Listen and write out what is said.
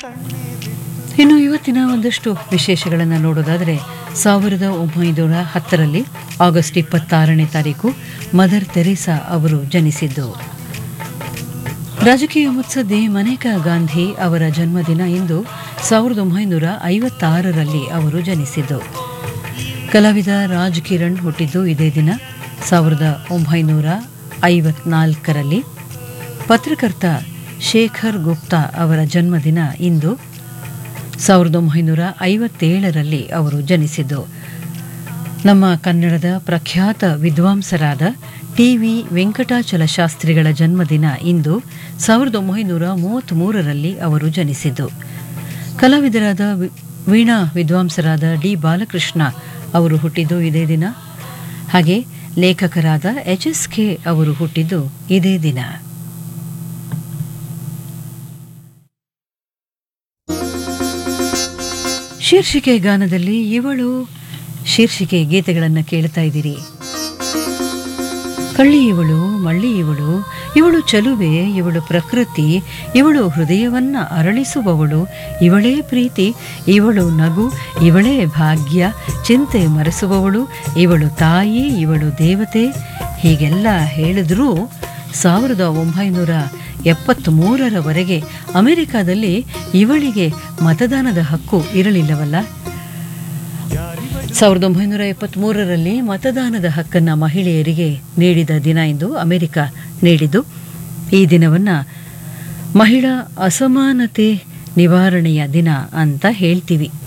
ಇನ್ನು ಇವತ್ತಿನ ಒಂದಷ್ಟು ವಿಶೇಷಗಳನ್ನು ನೋಡೋದಾದರೆ ಸಾವಿರದ ಒಂಬೈನೂರ ಹತ್ತರಲ್ಲಿ ಆಗಸ್ಟ್ ಇಪ್ಪತ್ತಾರನೇ ತಾರೀಕು ಮದರ್ ತೆರೇಸಾ ಅವರು ಜನಿಸಿದ್ದು ರಾಜಕೀಯ ಮುತ್ಸದ್ದಿ ಮನೇಕಾ ಗಾಂಧಿ ಅವರ ಜನ್ಮದಿನ ಇಂದು ಸಾವಿರದ ಒಂಬೈನೂರ ಐವತ್ತಾರರಲ್ಲಿ ಅವರು ಜನಿಸಿದ್ದು ಕಲಾವಿದ ರಾಜ್ ಕಿರಣ್ ಹುಟ್ಟಿದ್ದು ಇದೇ ದಿನ ಸಾವಿರದ ಒಂಬೈನೂರ ಐವತ್ನಾಲ್ಕರಲ್ಲಿ ಪತ್ರಕರ್ತ ಶೇಖರ್ ಗುಪ್ತಾ ಅವರ ಜನ್ಮದಿನ ಇಂದು ಸಾವಿರದ ಒಂಬೈನೂರ ಐವತ್ತೇಳರಲ್ಲಿ ಅವರು ಜನಿಸಿದ್ದು ನಮ್ಮ ಕನ್ನಡದ ಪ್ರಖ್ಯಾತ ವಿದ್ವಾಂಸರಾದ ಟಿ ವಿ ವೆಂಕಟಾಚಲ ಶಾಸ್ತ್ರಿಗಳ ಜನ್ಮದಿನ ಇಂದು ಸಾವಿರದ ಒಂಬೈನೂರ ಮೂವತ್ತ್ಮೂರರಲ್ಲಿ ಅವರು ಜನಿಸಿದ್ದು ಕಲಾವಿದರಾದ ವಿ- ವೀಣಾ ವಿದ್ವಾಂಸರಾದ ಡಿ ಬಾಲಕೃಷ್ಣ ಅವರು ಹುಟ್ಟಿದ್ದು ಇದೇ ದಿನ ಹಾಗೆ ಲೇಖಕರಾದ ಎಚ್ ಎಸ್ ಕೆ ಅವರು ಹುಟ್ಟಿದ್ದು ಇದೇ ದಿನ ಶೀರ್ಷಿಕೆ ಗಾನದಲ್ಲಿ ಇವಳು ಶೀರ್ಷಿಕೆ ಗೀತೆಗಳನ್ನು ಕೇಳ್ತಾ ಇದ್ದೀರಿ ಕಳ್ಳಿ ಇವಳು ಮಳ್ಳಿ ಇವಳು ಇವಳು ಚಲುವೆ ಇವಳು ಪ್ರಕೃತಿ ಇವಳು ಹೃದಯವನ್ನ ಅರಳಿಸುವವಳು ಇವಳೇ ಪ್ರೀತಿ ಇವಳು ನಗು ಇವಳೇ ಭಾಗ್ಯ ಚಿಂತೆ ಮರೆಸುವವಳು ಇವಳು ತಾಯಿ ಇವಳು ದೇವತೆ ಹೀಗೆಲ್ಲ ಹೇಳಿದ್ರೂ ಸಾವಿರದ ಒಂಬೈನೂರ ಎಪ್ಪತ್ತ್ಮೂರರವರೆಗೆ ಅಮೆರಿಕಾದಲ್ಲಿ ಇವಳಿಗೆ ಮತದಾನದ ಹಕ್ಕು ಇರಲಿಲ್ಲವಲ್ಲ ಸಾವಿರದ ಒಂಬೈನೂರ ಎಪ್ಪತ್ತ್ಮೂರರಲ್ಲಿ ಮತದಾನದ ಹಕ್ಕನ್ನು ಮಹಿಳೆಯರಿಗೆ ನೀಡಿದ ದಿನ ಎಂದು ಅಮೆರಿಕ ನೀಡಿದ್ದು ಈ ದಿನವನ್ನು ಮಹಿಳಾ ಅಸಮಾನತೆ ನಿವಾರಣೆಯ ದಿನ ಅಂತ ಹೇಳ್ತೀವಿ